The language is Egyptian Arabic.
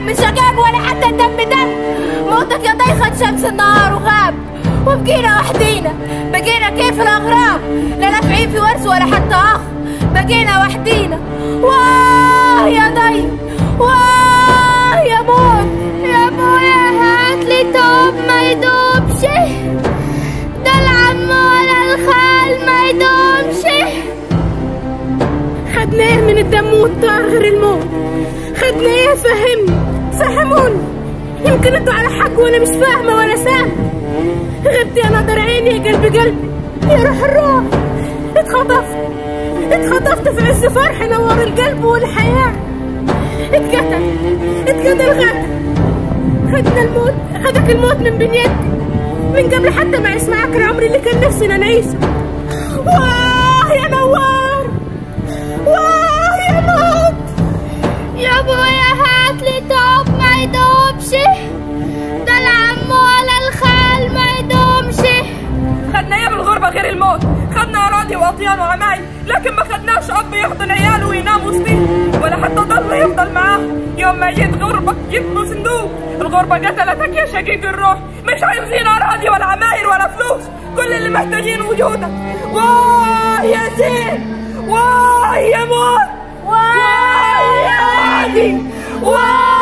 من شقاق ولا حتى الدم دم موتك يا ضيخة شمس النهار وغاب وبقينا وحدينا بقينا كيف الأغراب لا نافعين في ورث ولا حتى أخ بقينا وحدينا واه يا ضي واه يا موت يا ابويا هاتلي توب ما يدوبش ده العم ولا الخال ما يدومش خدنا ايه من الدم والطار غير الموت خدنا ايه فهمني فهموني يمكن انتوا على حق وانا مش فاهمه ولا سامه غبت يا نظر عيني يا قلبي قلبي يا روح الروح اتخطفت اتخطفت في عز فرح نور القلب والحياه اتقتل اتقتل غدا خدنا الموت خدك الموت من بين يدي من قبل حتى ما اعيش معاك العمر اللي كان نفسنا نعيشه واه يا نوار واه يا موت يا ابويا هاتلي توب ما يدوبش ده العم ولا الخال ما يدومش خدنا ايه من الغربة غير الموت خدنا أراضي وأطيان وعمايل لكن ما خدناش أب يحضن عياله وينام وسطيه ولا حتى ضل يفضل معاه يوم ما جيت غربة جبت صندوق الغربة قتلتك يا شقيق الروح مش عايزين أراضي ولا عمايل ولا فلوس كل اللي محتاجين وجودك واه يا زين واه يا موت واه يا هادي واه